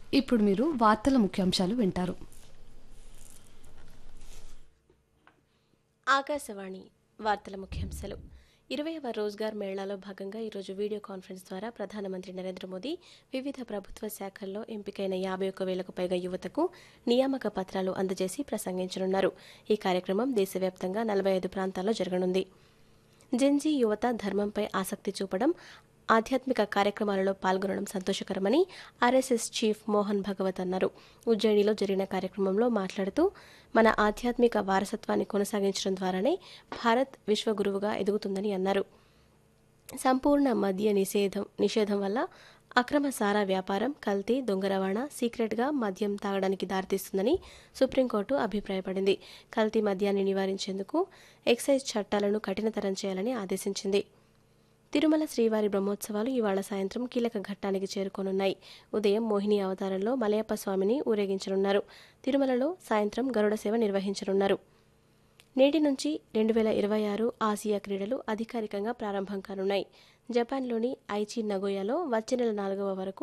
ఇప్పుడు మీరు వార్తల ముఖ్యాంశాలు వింటారు ఆకాశవాణి వార్తల ముఖ్యాంశాలు ఇరవైవ రోజ్గార్ మేళాలో భాగంగా ఈరోజు వీడియో కాన్ఫరెన్స్ ద్వారా ప్రధానమంత్రి నరేంద్ర మోదీ వివిధ ప్రభుత్వ శాఖల్లో ఎంపికైన యాభై ఒక్క వేలకు పైగా యువతకు నియామక పత్రాలు అందజేసి ప్రసంగించనున్నారు ఈ కార్యక్రమం దేశవ్యాప్తంగా నలభై ఐదు ప్రాంతాల్లో జరగనుంది జెన్జీ యువత ధర్మంపై ఆసక్తి చూపడం ఆధ్యాత్మిక కార్యక్రమాలలో పాల్గొనడం సంతోషకరమని ఆర్ఎస్ఎస్ చీఫ్ మోహన్ భగవత్ అన్నారు ఉజ్జయినిలో జరిగిన కార్యక్రమంలో మాట్లాడుతూ మన ఆధ్యాత్మిక వారసత్వాన్ని కొనసాగించడం ద్వారానే భారత్ విశ్వగురువుగా ఎదుగుతుందని అన్నారు సంపూర్ణ మద్య నిషేధం నిషేధం వల్ల అక్రమ సారా వ్యాపారం కల్తీ దొంగ రవాణా సీక్రెట్గా మద్యం తాగడానికి దారితీస్తుందని సుప్రీంకోర్టు అభిప్రాయపడింది కల్తీ మద్యాన్ని నివారించేందుకు ఎక్సైజ్ చట్టాలను కఠినతరం చేయాలని ఆదేశించింది తిరుమల శ్రీవారి బ్రహ్మోత్సవాలు ఇవాళ సాయంత్రం కీలక ఘట్టానికి చేరుకోనున్నాయి ఉదయం మోహిని అవతారంలో మలయప్ప స్వామిని ఊరేగించనున్నారు తిరుమలలో సాయంత్రం గరుడ సేవ నిర్వహించనున్నారు నేటి నుంచి రెండు వేల ఇరవై ఆరు ఆసియా క్రీడలు అధికారికంగా ప్రారంభం కానున్నాయి జపాన్లోని ఐచి నగోయాలో వచ్చే నెల నాలుగవ వరకు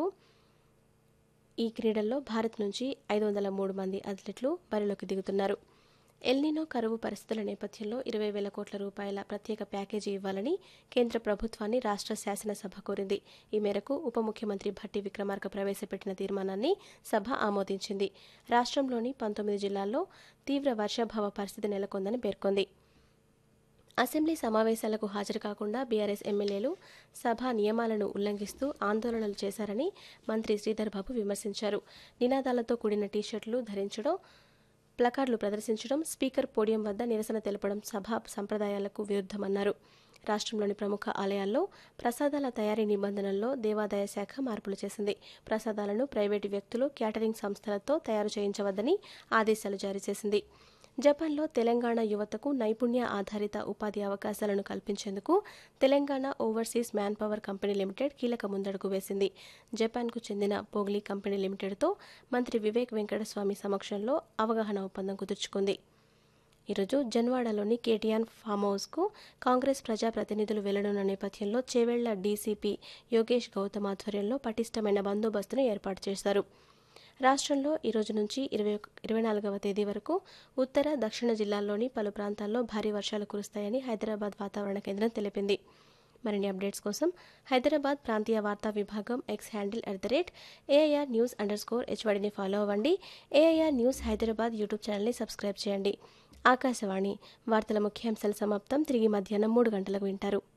ఈ క్రీడల్లో భారత్ నుంచి ఐదు వందల మూడు మంది అథ్లెట్లు బరిలోకి దిగుతున్నారు ఎల్నినో కరువు పరిస్థితుల నేపథ్యంలో ఇరవై వేల కోట్ల రూపాయల ప్రత్యేక ప్యాకేజీ ఇవ్వాలని కేంద్ర ప్రభుత్వాన్ని రాష్ట్ర శాసనసభ కోరింది ఈ మేరకు ఉప ముఖ్యమంత్రి భట్టి విక్రమార్క ప్రవేశపెట్టిన తీర్మానాన్ని సభ ఆమోదించింది రాష్ట్రంలోని పంతొమ్మిది జిల్లాల్లో తీవ్ర వర్షాభావ పరిస్థితి నెలకొందని పేర్కొంది అసెంబ్లీ సమావేశాలకు హాజరు కాకుండా బీఆర్ఎస్ ఎమ్మెల్యేలు సభ నియమాలను ఉల్లంఘిస్తూ ఆందోళనలు చేశారని మంత్రి శ్రీధర్ బాబు విమర్శించారు నినాదాలతో కూడిన టీషర్ట్లు ధరించడం ప్లకార్డులు ప్రదర్శించడం స్పీకర్ పోడియం వద్ద నిరసన తెలపడం సభా సంప్రదాయాలకు విరుద్ధమన్నారు రాష్ట్రంలోని ప్రముఖ ఆలయాల్లో ప్రసాదాల తయారీ నిబంధనల్లో దేవాదాయ శాఖ మార్పులు చేసింది ప్రసాదాలను ప్రైవేటు వ్యక్తులు క్యాటరింగ్ సంస్థలతో తయారు చేయించవద్దని ఆదేశాలు జారీ చేసింది జపాన్లో తెలంగాణ యువతకు నైపుణ్య ఆధారిత ఉపాధి అవకాశాలను కల్పించేందుకు Telangana overseas man power company limited కీలక ముందడుగు వేసింది జపాన్కు చెందిన పోగ్లీ కంపెనీ లిమిటెడ్తో మంత్రి వివేక్ వెంకటస్వామి సమక్షంలో అవగాహన ఒప్పందం కుదుర్చుకుంది ఈరోజు జన్వాడలోని కేటీఆర్ ఫామ్ హౌస్కు కాంగ్రెస్ ప్రజాప్రతినిధులు వెళ్లనున్న నేపథ్యంలో చేవెళ్ల డీసీపీ యోగేష్ గౌతమ్ ఆధ్వర్యంలో పటిష్టమైన బందోబస్తును ఏర్పాటు చేశారు రాష్ట్రంలో ఈ రోజు నుంచి ఇరవై ఇరవై నాలుగవ తేదీ వరకు ఉత్తర దక్షిణ జిల్లాల్లోని పలు ప్రాంతాల్లో భారీ వర్షాలు కురుస్తాయని హైదరాబాద్ వాతావరణ కేంద్రం తెలిపింది మరిన్ని అప్డేట్స్ కోసం హైదరాబాద్ ప్రాంతీయ వార్తా విభాగం X handle at the rate AIR news underscore హెచ్వడిని ఫాలో అవ్వండి ఏఐఆర్ న్యూస్ హైదరాబాద్ యూట్యూబ్ ఛానల్ని సబ్స్క్రైబ్ చేయండి ఆకాశవాణి వార్తల ముఖ్యాంశాల సమాప్తం తిరిగి మధ్యాహ్నం మూడు గంటలకు వింటారు